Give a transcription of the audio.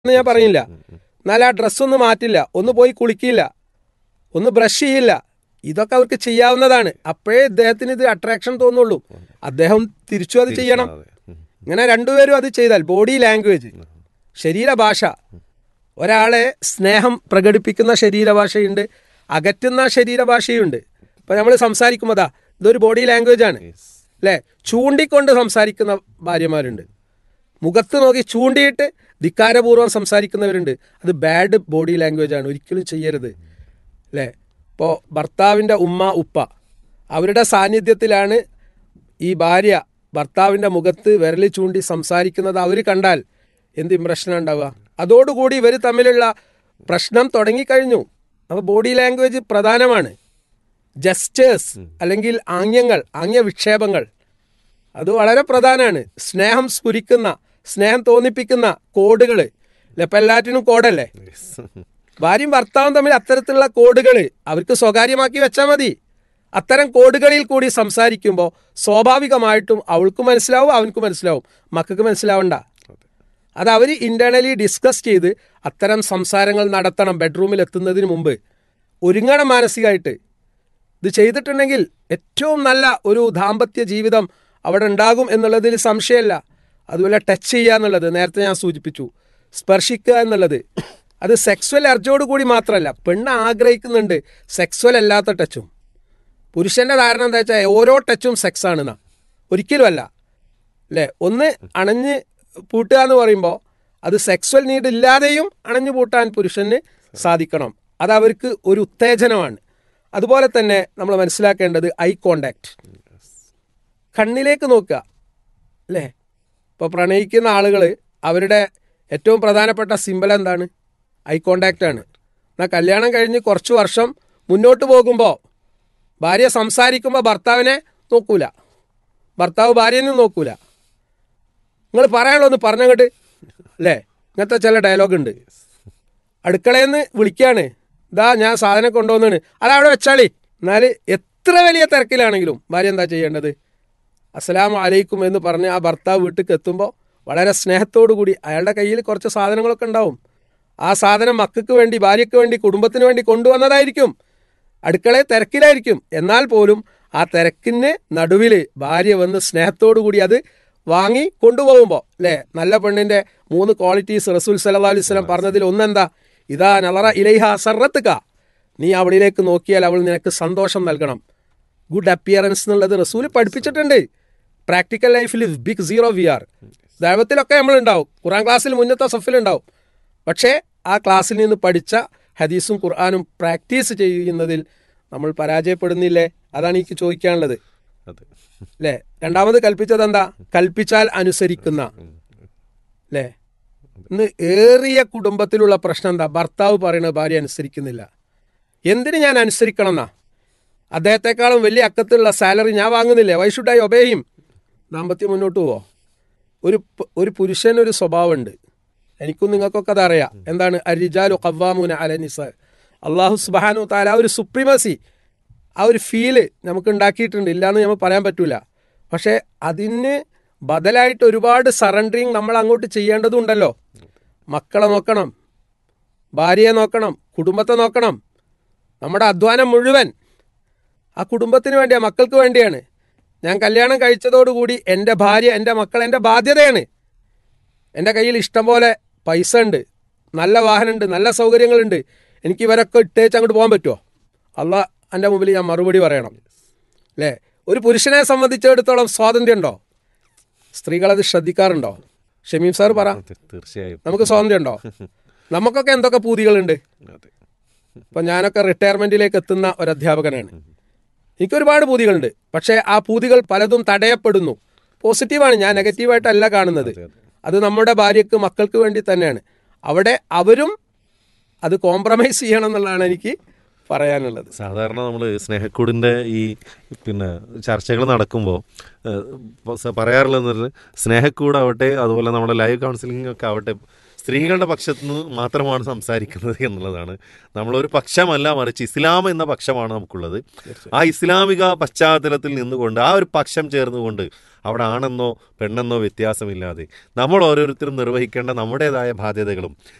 എന്ന് ഞാൻ പറയില്ല എന്നാൽ ആ ഡ്രസ്സൊന്ന് മാറ്റില്ല ഒന്ന് പോയി കുളിക്കില്ല ഒന്ന് ബ്രഷ് ചെയ്യില്ല ഇതൊക്കെ അവർക്ക് ചെയ്യാവുന്നതാണ് അപ്പോഴേ ഇദ്ദേഹത്തിന് ഇത് അട്രാക്ഷൻ തോന്നുള്ളൂ അദ്ദേഹം തിരിച്ചു അത് ചെയ്യണം അതെ. ഉം. ഇങ്ങനെ രണ്ടുപേരും അത് ചെയ്താൽ ബോഡി ലാംഗ്വേജ് ശരീരഭാഷ ഒരാളെ സ്നേഹം പ്രകടിപ്പിക്കുന്ന ശരീരഭാഷയുണ്ട് അകറ്റുന്ന ശരീരഭാഷയുണ്ട് ഇപ്പം നമ്മൾ സംസാരിക്കുമ്പോൾ ദാ ഇതൊരു ബോഡി ലാംഗ്വേജ് ആണ് Yes. അല്ലേ ചൂണ്ടിക്കൊണ്ട് സംസാരിക്കുന്ന ഭാര്യമാരുണ്ട് മുഖത്ത് നോക്കി ചൂണ്ടിയിട്ട് ധിക്കാരപൂർവ്വം സംസാരിക്കുന്നവരുണ്ട് അത് ബാഡ് ബോഡി ലാംഗ്വേജ് ആണ് ഒരിക്കലും ചെയ്യരുത് അല്ലേ ഇപ്പോൾ ഭർത്താവിൻ്റെ ഉമ്മ ഉപ്പ അവരുടെ സാന്നിധ്യത്തിലാണ് ഈ ഭാര്യ ഭർത്താവിൻ്റെ മുഖത്ത് വിരൽ ചൂണ്ടി സംസാരിക്കുന്നത് അവർ കണ്ടാൽ എന്ത് ഇമ്പ്രഷനാണ് ഉണ്ടാവുക അതോടുകൂടി ഇവർ തമ്മിലുള്ള പ്രശ്നം തുടങ്ങിക്കഴിഞ്ഞു അപ്പോൾ ബോഡി ലാംഗ്വേജ് പ്രധാനമാണ് ജസ്റ്റേഴ്സ് അല്ലെങ്കിൽ ആംഗ്യങ്ങൾ ആംഗ്യ വിക്ഷേപങ്ങൾ അത് വളരെ പ്രധാനമാണ് സ്നേഹം സ്ഫുരിക്കുന്ന സ്നേഹം തോന്നിപ്പിക്കുന്ന കോഡുകൾ ഇപ്പം എല്ലാറ്റിനും കോഡല്ലേ Yes. ഭാര്യയും ഭർത്താവും തമ്മിൽ അത്തരത്തിലുള്ള കോഡുകൾ അവർക്ക് സ്വകാര്യമാക്കി വെച്ചാൽ മതി അത്തരം കോഡുകളിൽ കൂടി സംസാരിക്കുമ്പോൾ സ്വാഭാവികമായിട്ടും അവൾക്ക് മനസ്സിലാവും അവനക്ക് മനസ്സിലാവും മക്കൾക്ക് മനസ്സിലാവണ്ട അത് അവർ ഇന്റേണലി ഡിസ്കസ് ചെയ്ത് അത്തരം സംസാരങ്ങൾ നടത്തണം ബെഡ്റൂമിൽ എത്തുന്നതിന് മുമ്പ് ഒരുങ്ങണം മാനസികമായിട്ട് ഇത് ചെയ്തിട്ടുണ്ടെങ്കിൽ ഏറ്റവും നല്ല ഒരു ദാമ്പത്യ ജീവിതം അവിടെ ഉണ്ടാകും എന്നുള്ളതിൽ സംശയമല്ല അതുപോലെ ടച്ച് ചെയ്യുക എന്നുള്ളത് നേരത്തെ ഞാൻ സൂചിപ്പിച്ചു സ്പർശിക്കുക എന്നുള്ളത് അത് സെക്സ്വൽ അർജോട് കൂടി മാത്രമല്ല പെണ്ണ് ആഗ്രഹിക്കുന്നുണ്ട് സെക്സ്വൽ അല്ലാത്ത ടച്ചും പുരുഷന്റെ ധാരണ എന്താ വെച്ചാൽ ഓരോ ടച്ചും സെക്സ് ആണെന്നാ ഒരിക്കലും അല്ല അല്ലേ ഒന്ന് അണഞ്ഞ് പൂട്ടുക എന്ന് പറയുമ്പോൾ അത് സെക്സ്വൽ നീഡ് ഇല്ലാതെയും അണഞ്ഞു പൂട്ടാൻ പുരുഷന് സാധിക്കണം അത് അവർക്ക് ഒരു ഉത്തേജനമാണ് അതുപോലെ തന്നെ നമ്മൾ മനസ്സിലാക്കേണ്ടത് ഐ കോണ്ടാക്ട് കണ്ണിലേക്ക് നോക്കുക അല്ലേ ഇപ്പോൾ പ്രണയിക്കുന്ന ആളുകൾ അവരുടെ ഏറ്റവും പ്രധാനപ്പെട്ട സിമ്പൽ എന്താണ് ഐ കോണ്ടാക്റ്റ് ആണ് എന്നാൽ കല്യാണം കഴിഞ്ഞ് കുറച്ച് വർഷം മുന്നോട്ട് പോകുമ്പോൾ ഭാര്യ സംസാരിക്കുമ്പോൾ ഭർത്താവിനെ നോക്കൂല ഭർത്താവ് ഭാര്യനെ നോക്കൂല നിങ്ങൾ പറയാനുള്ളൂ ഒന്ന് പറഞ്ഞങ്ങോട്ട് അല്ലേ ഇങ്ങനത്തെ ചില ഡയലോഗ് ഉണ്ട് അടുക്കളയിൽ നിന്ന് വിളിക്കുകയാണ് ഇതാ ഞാൻ സാധനം കൊണ്ടുവന്നാണ് അത് അവിടെ വെച്ചാളി എന്നാൽ എത്ര വലിയ തിരക്കിലാണെങ്കിലും ഭാര്യ എന്താ ചെയ്യേണ്ടത് അസ്സലാമു അലൈക്കും എന്ന് പറഞ്ഞ് ആ ഭർത്താവ് വീട്ടിലേക്ക് എത്തുമ്പോൾ വളരെ സ്നേഹത്തോടു കൂടി അയാളുടെ കയ്യിൽ കുറച്ച് സാധനങ്ങളൊക്കെ ഉണ്ടാവും ആ സാധനം മക്കൾക്ക് വേണ്ടി ഭാര്യയ്ക്ക് വേണ്ടി കുടുംബത്തിന് വേണ്ടി കൊണ്ടുവന്നതായിരിക്കും അടുക്കളയിൽ തിരക്കിലായിരിക്കും എന്നാൽ പോലും ആ തിരക്കിന് നടുവിൽ ഭാര്യ വന്ന് സ്നേഹത്തോടു കൂടി അത് വാങ്ങി കൊണ്ടുപോകുമ്പോൾ അല്ലേ നല്ല പെണ്ണിന്റെ മൂന്ന് ക്വാളിറ്റീസ് റസൂൽ സല്ലാ അലൈഹി സ്വലം പറഞ്ഞതിൽ ഒന്നെന്താ ഇതാ നളറ ഇലൈഹ സർറത്തുക നീ അവളിലേക്ക് നോക്കിയാൽ അവൾ നിനക്ക് സന്തോഷം നൽകണം ഗുഡ് അപ്പിയറൻസ് എന്നുള്ളത് റസൂൽ പഠിപ്പിച്ചിട്ടുണ്ട് പ്രാക്ടിക്കൽ ലൈഫിൽ ബിഗ് സീറോ വി ആർ ദൈവത്തിലൊക്കെ നമ്മളുണ്ടാവും ഖുറാൻ ക്ലാസ്സിൽ മുന്നത്തെ സഫിലുണ്ടാവും പക്ഷേ ആ ക്ലാസ്സിൽ നിന്ന് പഠിച്ച ഹദീസും ഖുർആാനും പ്രാക്ടീസ് ചെയ്യുന്നതിൽ നമ്മൾ പരാജയപ്പെടുന്നില്ലേ അതാണ് എനിക്ക് ചോദിക്കാനുള്ളത് അതെ അല്ലേ രണ്ടാമത് കൽപ്പിച്ചത് എന്താ കൽപ്പിച്ചാൽ അനുസരിക്കുന്ന അല്ലേ ഇന്ന് ഏറിയ കുടുംബത്തിലുള്ള പ്രശ്നം എന്താ ഭർത്താവ് പറയുന്നത് ഭാര്യ അനുസരിക്കുന്നില്ല എന്തിന് ഞാൻ അനുസരിക്കണം എന്നാ അദ്ദേഹത്തെക്കാളും വലിയ അക്കത്തുള്ള സാലറി ഞാൻ വാങ്ങുന്നില്ലേ വൈ ഷുഡ് ഐ ഒബേയും ദാമ്പത്യം മുന്നോട്ട് പോവോ ഒരു പ- ഒരു പുരുഷനൊരു സ്വഭാവമുണ്ട് എനിക്കും നിങ്ങൾക്കൊക്കെ അതറിയാം എന്താണ് അരിജാലു കവ്വാമുന അലനിസ അള്ളാഹു സുബാനു താല ആ ഒരു സുപ്രീമസി ആ ഒരു ഫീല് നമുക്ക് ഉണ്ടാക്കിയിട്ടുണ്ട് ഇല്ലയെന്ന് നമ്മൾ പറയാൻ പറ്റൂല പക്ഷേ അതിന് ബദലായിട്ട് ഒരുപാട് സറണ്ടറിങ് നമ്മൾ അങ്ങോട്ട് ചെയ്യേണ്ടതുണ്ടല്ലോ മക്കളെ നോക്കണം ഭാര്യയെ നോക്കണം കുടുംബത്തെ നോക്കണം നമ്മുടെ അധ്വാനം മുഴുവൻ ആ കുടുംബത്തിന് വേണ്ടിയാണ് മക്കൾക്ക് വേണ്ടിയാണ് ഞാൻ കല്യാണം കഴിച്ചതോടുകൂടി എൻ്റെ ഭാര്യ എൻ്റെ മക്കൾ എൻ്റെ ബാധ്യതയാണ് എൻ്റെ കയ്യിൽ ഇഷ്ടം പോലെ പൈസ ഉണ്ട് നല്ല വാഹനമുണ്ട് നല്ല സൗകര്യങ്ങളുണ്ട് എനിക്ക് ഇവരൊക്കെ ഇട്ടേച്ച് അങ്ങോട്ട് പോകാൻ പറ്റുമോ അല്ല എൻ്റെ മുമ്പിൽ ഞാൻ മറുപടി പറയണം അല്ലേ ഒരു പുരുഷനെ സംബന്ധിച്ചിടത്തോളം സ്വാതന്ത്ര്യം ഉണ്ടോ സ്ത്രീകളത് ശ്രദ്ധിക്കാറുണ്ടോ ഷമീം സാർ പറ അതെ, തീർച്ചയായും നമുക്ക് സ്വാതന്ത്ര്യം ഉണ്ടോ നമുക്കൊക്കെ എന്തൊക്കെ പൂതികളുണ്ട് അതെ ഇപ്പം ഞാനൊക്കെ റിട്ടയർമെൻറ്റിലേക്ക് എത്തുന്ന ഒരു അധ്യാപകനാണ് എനിക്ക് ഒരുപാട് പൂതികളുണ്ട് പക്ഷേ ആ പൂതികൾ പലതും തടയപ്പെടുന്നു പോസിറ്റീവാണ് ഞാൻ നെഗറ്റീവായിട്ടല്ല കാണുന്നത് അത് നമ്മുടെ ഭാര്യയ്ക്ക് മക്കൾക്ക് വേണ്ടി തന്നെയാണ് അവിടെ അവരും അത് കോംപ്രമൈസ് ചെയ്യണം എന്നുള്ളതാണ് എനിക്ക് പറയാനുള്ളത് സാധാരണ നമ്മൾ സ്നേഹക്കൂടിൻ്റെ ഈ പിന്നെ ചർച്ചകൾ നടക്കുമ്പോൾ പറയാറുള്ളതെന്ന് പറഞ്ഞാൽ സ്നേഹക്കൂടാവട്ടെ അതുപോലെ നമ്മുടെ ലൈവ് കൗൺസിലിംഗ് ഒക്കെ ആവട്ടെ സ്ത്രീകളുടെ പക്ഷത്ത് നിന്ന് മാത്രമാണ് സംസാരിക്കുന്നത് എന്നുള്ളതാണ് നമ്മളൊരു പക്ഷമല്ല മറിച്ച് ഇസ്ലാം എന്ന പക്ഷമാണ് നമുക്കുള്ളത് ആ ഇസ്ലാമിക പശ്ചാത്തലത്തിൽ നിന്നുകൊണ്ട് ആ ഒരു പക്ഷം ചേർന്നുകൊണ്ട് അവിടെ ആണെന്നോ പെണ്ണെന്നോ വ്യത്യാസമില്ലാതെ നമ്മൾ ഓരോരുത്തരും നിർവഹിക്കേണ്ട നമ്മുടേതായ ബാധ്യതകളും